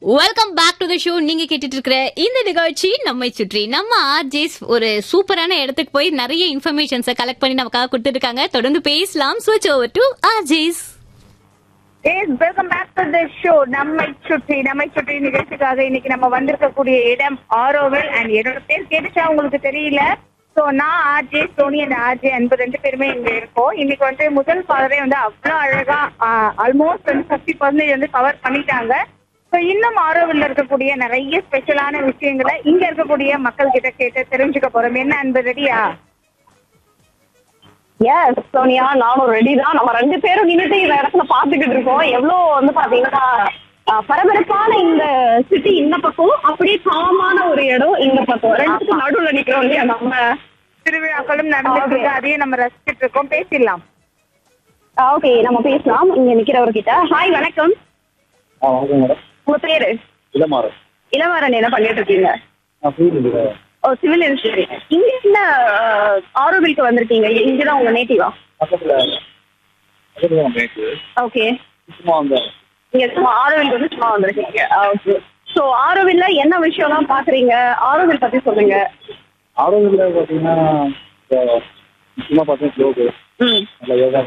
Welcome back to the show நீங்க கேட்டுட்டு இருக்கிற இந்த நிகழ்ச்சி நம்மை சுற்றி நம்ம ஆர்ஜேஸ் ஒரு சூப்பரான இடத்துக்கு போய் நிறைய இன்ஃபர்மேஷன்ஸை கலெக்ட் பண்ணி நமக்காக கொடுத்துட்டு இருக்காங்க தொடர்ந்து பேசலாம் ஸ்விட்ச் over to RJs yes welcome back to the show நம்மை சுற்றி நம்மை சுற்றி நிகழ்ச்சிக்காக இன்னைக்கு நம்ம வந்திருக்கக்கூடிய இடம் ஆரோவில் அண்ட் என்னோட பேர் கேட்டுச்சா உங்களுக்கு தெரியல சோ நான் ஆர்ஜே சோனி அண்ட் ஆர்ஜே அன்பு ரெண்டு பேருமே இங்க இருக்கோம் இன்னைக்கு வந்து முதல் பாதரே வந்து அவ்வளவு அழகா ஆல்மோஸ்ட் வந்து ஃபிஃப்டி பர்சன்டேஜ் வந்து கவர் பண்ணிட்டாங்க ஸோ இன்னும் ஆரோவில் இருக்கக்கூடிய நிறைய ஸ்பெஷலான விஷயங்களை இங்க இருக்கக்கூடிய மக்கள் கிட்ட கேட்டு தெரிஞ்சுக்க போறோம் என்ன அன்பு ரெடியா எஸ் சோனியா நானும் ரெடி தான் நம்ம ரெண்டு பேரும் நின்னுட்டு இந்த இடத்துல பாத்துக்கிட்டு இருக்கோம் எவ்வளவு வந்து பாத்தீங்கன்னா அஹ், பரபரப்பான இந்த சிட்டி இந்த பக்கம் அப்படியே காமான ஒரு இடம் இந்த பக்கம் ரெண்டுத்துக்கும் நடுவுல நிக்கிறோம் இல்லையா நம்ம திருவிழாக்களும் நடந்துட்டு இருக்கு அதையும் நம்ம ரசிச்சுட்டு இருக்கோம் பேசிடலாம் ஓகே நம்ம பேசலாம் இங்க நிக்கிறவர்கிட்ட ஹாய் வணக்கம் ஆ வணக்கம் மேடம் உங்க பேரு இளமாறன் இளவரன் என்ன பண்ணிட்டு இருக்கீங்க நான் ஃபீல்டு இருக்கிறேன் ஓ சிவில் இன்ஜினியரிங் இங்க என்ன அஹ், ஆரோவிலுக்கு வந்திருக்கீங்க இங்கதான் உங்க நேட்டிவா பக்கத்தில் பக்கத்தில் தான் பேங்க்கு ஓகே சும்மா வந்தேன் நீங்க சும்மா ஆரோவில் வந்து சும்மா வந்திருக்கீங்க ஓகே ஸோ ஆரோவில்ல என்ன விஷயம்லாம் பாக்குறீங்க ஆரோவில் பத்தி சொல்லுங்க ஆரோக்கியத்தில் பார்த்தீங்கன்னா இப்போ முக்கியமாக பார்த்தீங்கன்னா க்ளோக்கு ம் நல்ல யோகா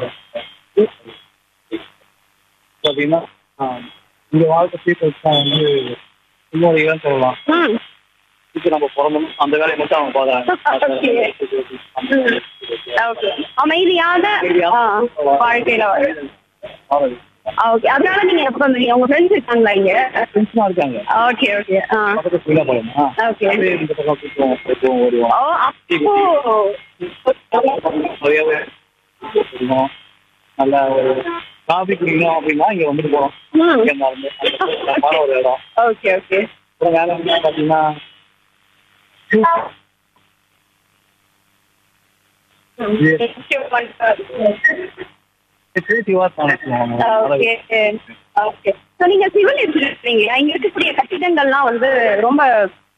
பார்த்தீங்கன்னா இங்கே வாழ்க்கை பீப்புள்ஸ் தான் வந்து இன்னொரு சொல்லலாம் ம் இப்போ நம்ம பிறந்தோம் அந்த வேலையை மட்டும் அவங்க பார்க்குறாங்க ஓகே அமைதியான ஆ, வாழ்க்கையில ஓகே அதனால நீங்க எப்ப வந்தீங்க உங்க ஃப்ரெண்ட்ஸ் இருக்காங்களா இங்க ஃப்ரெண்ட்ஸ்லாம் இருக்காங்க ஓகே ஓகே ஆ பக்கத்தில் ஃபுல்லாக போகலாமா Okay. அப்படியே இந்த பக்கம் சுற்றுவோம் போய்க்குவோம் வருவோம் ஓ அப்போ நிறையவே இருக்கும். நல்லா ஒரு காஃபி குடிக்கணும் அப்படின்னா இங்க வந்துட்டு போறோம் ம் இங்க இருந்தாலுமே அந்த மாதிரி ஒரு இடம் ஓகே ஓகே அப்புறம் வேலை வந்து பாத்தீங்கன்னா கிரியேட்டிவா ஓகே ஓகே ஸோ நீங்க சிவில் இன்ஜினியரிங் இங்க இருக்கக்கூடிய கட்டிடங்கள்லாம் வந்து ரொம்ப